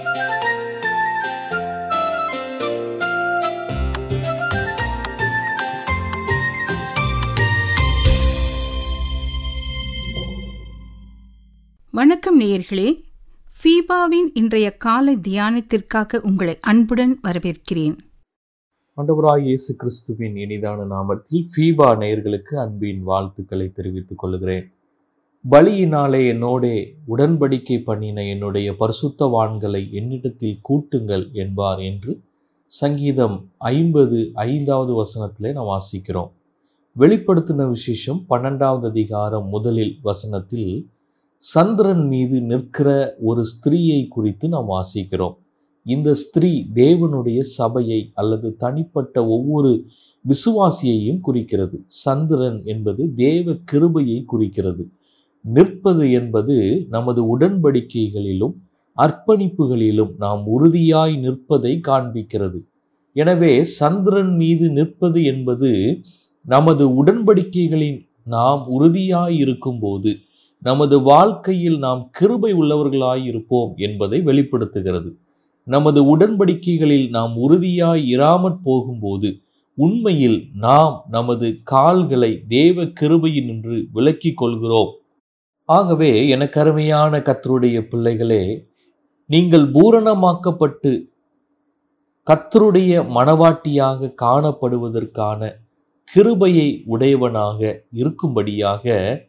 வணக்கம் நேயர்களே ஃபீபாவின் இன்றைய காலை தியானத்திற்காக உங்களை அன்புடன் வரவேற்கிறேன் ஆண்டவராய் இயேசு கிறிஸ்துவின் இனிதான நாமத்தில் ஃபீபா நேயர்களுக்கு அன்பின் வாழ்த்துக்களை தெரிவித்துக் கொள்கிறேன் பலியினாலே என்னோடே உடன்படிக்கை பண்ணின என்னுடைய பரிசுத்தவான்களை என்னிடத்தில் கூட்டுங்கள் என்பார் என்று சங்கீதம் ஐம்பது ஐந்தாவது வசனத்திலே நாம் வாசிக்கிறோம் வெளிப்படுத்தின விசேஷம் பன்னெண்டாவது அதிகாரம் முதலில் வசனத்தில் சந்திரன் மீது நிற்கிற ஒரு ஸ்திரீயை குறித்து நாம் வாசிக்கிறோம் இந்த ஸ்திரீ தேவனுடைய சபையை அல்லது தனிப்பட்ட ஒவ்வொரு விசுவாசியையும் குறிக்கிறது சந்திரன் என்பது தேவ கிருபையை குறிக்கிறது நிற்பது என்பது நமது உடன்படிக்கைகளிலும் அர்ப்பணிப்புகளிலும் நாம் உறுதியாய் நிற்பதை காண்பிக்கிறது எனவே சந்திரன் மீது நிற்பது என்பது நமது உடன்படிக்கைகளின் நாம் உறுதியாய் இருக்கும்போது நமது வாழ்க்கையில் நாம் கிருபை உள்ளவர்களாய் இருப்போம் என்பதை வெளிப்படுத்துகிறது நமது உடன்படிக்கைகளில் நாம் உறுதியாய் இராமற் போகும்போது உண்மையில் நாம் நமது கால்களை தேவ கிருபையில் நின்று விலக்கிக் கொள்கிறோம் ஆகவே எனக்கு அருமையான கத்தருடைய பிள்ளைகளே நீங்கள் பூரணமாக்கப்பட்டு கத்தருடைய மனவாட்டியாக காணப்படுவதற்கான கிருபையை உடையவனாக இருக்கும்படியாக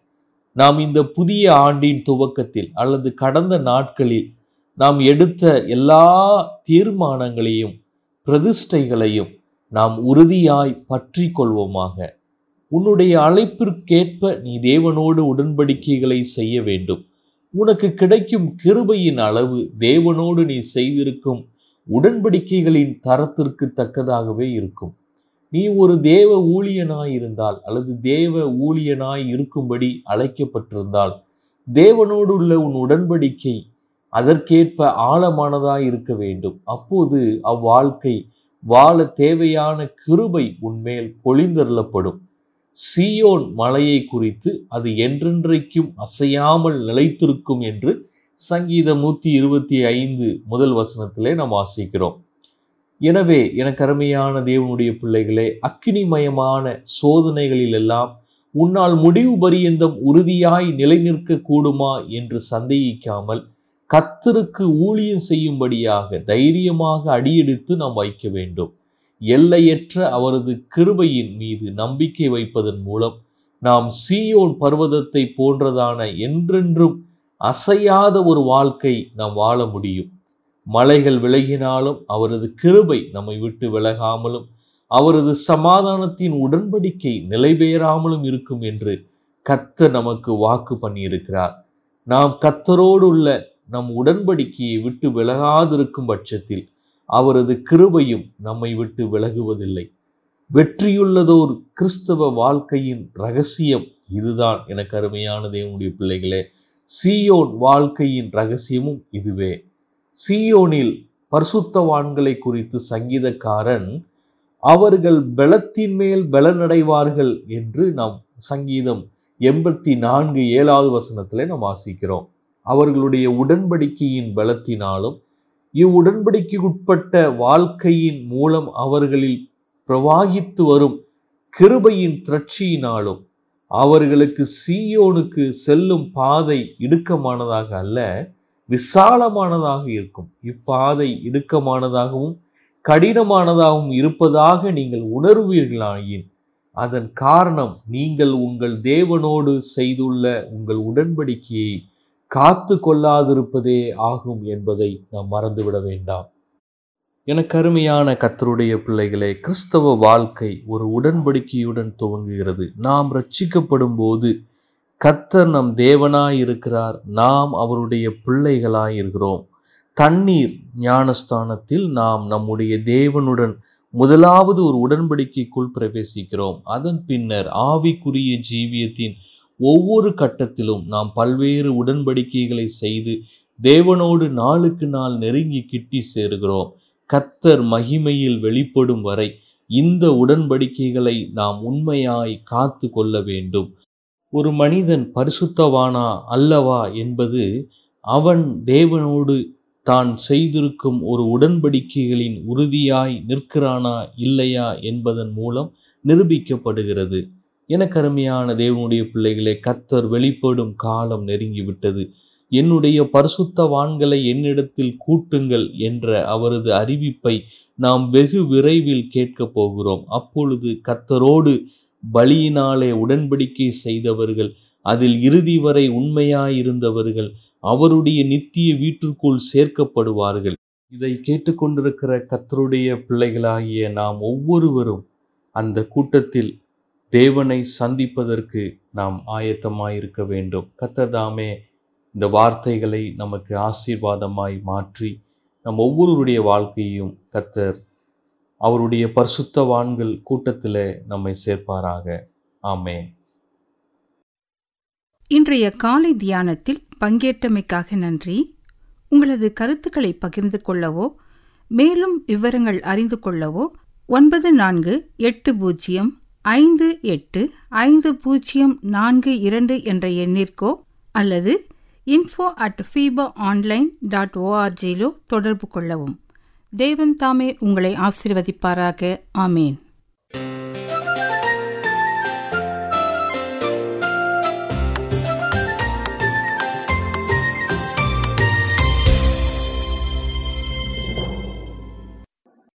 நாம் இந்த புதிய ஆண்டின் துவக்கத்தில் அல்லது கடந்த நாட்களில் நாம் எடுத்த எல்லா தீர்மானங்களையும் பிரதிஷ்டைகளையும் நாம் உறுதியாய் பற்றி கொள்வோமாக உன்னுடைய அழைப்பிற்கேற்ப நீ தேவனோடு உடன்படிக்கைகளை செய்ய வேண்டும் உனக்கு கிடைக்கும் கிருபையின் அளவு தேவனோடு நீ செய்திருக்கும் உடன்படிக்கைகளின் தரத்திற்கு தக்கதாகவே இருக்கும் நீ ஒரு தேவ ஊழியனாய் இருந்தால் அல்லது தேவ ஊழியனாய் இருக்கும்படி அழைக்கப்பட்டிருந்தால் தேவனோடு உள்ள உன் உடன்படிக்கை அதற்கேற்ப ஆழமானதாய் இருக்க வேண்டும் அப்போது அவ்வாழ்க்கை வாழ தேவையான கிருபை உன்மேல் பொழிந்தருளப்படும் சியோன் மலையை குறித்து அது என்றென்றைக்கும் அசையாமல் நிலைத்திருக்கும் என்று சங்கீதம் நூற்றி இருபத்தி ஐந்து முதல் வசனத்திலே நாம் வாசிக்கிறோம் எனவே எனக்கு அருமையான தேவனுடைய பிள்ளைகளே அக்கினிமயமான சோதனைகளில் எல்லாம் உன்னால் முடிவு பரியந்தம் உறுதியாய் நிலைநிற்க கூடுமா என்று சந்தேகிக்காமல் கத்தருக்கு ஊழியம் செய்யும்படியாக தைரியமாக அடியெடுத்து நாம் வைக்க வேண்டும் எல்லையற்ற அவரது கிருபையின் மீது நம்பிக்கை வைப்பதன் மூலம் நாம் சீயோன் பர்வதத்தை போன்றதான என்றென்றும் அசையாத ஒரு வாழ்க்கை நாம் வாழ முடியும் மலைகள் விலகினாலும் அவரது கிருபை நம்மை விட்டு விலகாமலும் அவரது சமாதானத்தின் உடன்படிக்கை நிலைபெறாமலும் இருக்கும் என்று கத்தர் நமக்கு வாக்கு பண்ணியிருக்கிறார் நாம் கத்தரோடு உள்ள நம் உடன்படிக்கையை விட்டு விலகாதிருக்கும் பட்சத்தில் அவரது கிருபையும் நம்மை விட்டு விலகுவதில்லை வெற்றியுள்ளதோர் கிறிஸ்தவ வாழ்க்கையின் ரகசியம் இதுதான் எனக்கு அருமையான தேவனுடைய பிள்ளைகளே சீயோன் வாழ்க்கையின் ரகசியமும் இதுவே சீயோனில் பரிசுத்தவான்களை குறித்து சங்கீதக்காரன் அவர்கள் பலத்தின் மேல் பலனடைவார்கள் என்று நாம் சங்கீதம் எண்பத்தி நான்கு ஏழாவது வசனத்திலே நாம் வாசிக்கிறோம் அவர்களுடைய உடன்படிக்கையின் பலத்தினாலும் இவ்வுடன்படிக்கைக்குட்பட்ட வாழ்க்கையின் மூலம் அவர்களில் பிரவாகித்து வரும் கிருபையின் திரட்சியினாலும் அவர்களுக்கு சீயோனுக்கு செல்லும் பாதை இடுக்கமானதாக அல்ல விசாலமானதாக இருக்கும் இப்பாதை இடுக்கமானதாகவும் கடினமானதாகவும் இருப்பதாக நீங்கள் உணர்வீர்களாயின் அதன் காரணம் நீங்கள் உங்கள் தேவனோடு செய்துள்ள உங்கள் உடன்படிக்கையை காத்து கொள்ளாதிருப்பதே ஆகும் என்பதை நாம் மறந்துவிட வேண்டாம் எனக்கு அருமையான கத்தருடைய பிள்ளைகளே கிறிஸ்தவ வாழ்க்கை ஒரு உடன்படிக்கையுடன் துவங்குகிறது நாம் ரட்சிக்கப்படும் போது கத்தர் நம் தேவனாய் இருக்கிறார் நாம் அவருடைய பிள்ளைகளாய் இருக்கிறோம் தண்ணீர் ஞானஸ்தானத்தில் நாம் நம்முடைய தேவனுடன் முதலாவது ஒரு உடன்படிக்கைக்குள் பிரவேசிக்கிறோம் அதன் பின்னர் ஆவிக்குரிய ஜீவியத்தின் ஒவ்வொரு கட்டத்திலும் நாம் பல்வேறு உடன்படிக்கைகளை செய்து தேவனோடு நாளுக்கு நாள் நெருங்கி கிட்டி சேருகிறோம் கத்தர் மகிமையில் வெளிப்படும் வரை இந்த உடன்படிக்கைகளை நாம் உண்மையாய் காத்து கொள்ள வேண்டும் ஒரு மனிதன் பரிசுத்தவானா அல்லவா என்பது அவன் தேவனோடு தான் செய்திருக்கும் ஒரு உடன்படிக்கைகளின் உறுதியாய் நிற்கிறானா இல்லையா என்பதன் மூலம் நிரூபிக்கப்படுகிறது எனக்கு அருமையான தேவனுடைய பிள்ளைகளே கத்தர் வெளிப்படும் காலம் நெருங்கிவிட்டது என்னுடைய பரிசுத்தவான்களை என்னிடத்தில் கூட்டுங்கள் என்ற அவரது அறிவிப்பை நாம் வெகு விரைவில் கேட்கப் போகிறோம் அப்பொழுது கத்தரோடு பலியினாலே உடன்படிக்கை செய்தவர்கள் அதில் இறுதி வரை உண்மையாயிருந்தவர்கள் அவருடைய நித்திய வீட்டிற்குள் சேர்க்கப்படுவார்கள் இதை கேட்டுக்கொண்டிருக்கிற கத்தருடைய பிள்ளைகளாகிய நாம் ஒவ்வொருவரும் அந்த கூட்டத்தில் தேவனை சந்திப்பதற்கு நாம் ஆயத்தமாயிருக்க வேண்டும் கத்தர் தாமே இந்த வார்த்தைகளை நமக்கு ஆசீர்வாதமாய் மாற்றி நம் ஒவ்வொருவருடைய வாழ்க்கையும் கத்தர் அவருடைய பரிசுத்தவான்கள் கூட்டத்தில் நம்மை சேர்ப்பாராக ஆமேன் இன்றைய காலை தியானத்தில் பங்கேற்றமைக்காக நன்றி உங்களது கருத்துக்களை பகிர்ந்து கொள்ளவோ மேலும் விவரங்கள் அறிந்து கொள்ளவோ ஒன்பது நான்கு எட்டு பூஜ்ஜியம் ஐந்து எட்டு ஐந்து பூஜ்ஜியம் நான்கு இரண்டு என்ற எண்ணிற்கோ அல்லது info at FIBA online dot ஓஆர்ஜியிலோ தொடர்பு கொள்ளவும் தேவன் தாமே உங்களை ஆசீர்வதிப்பாராக ஆமேன்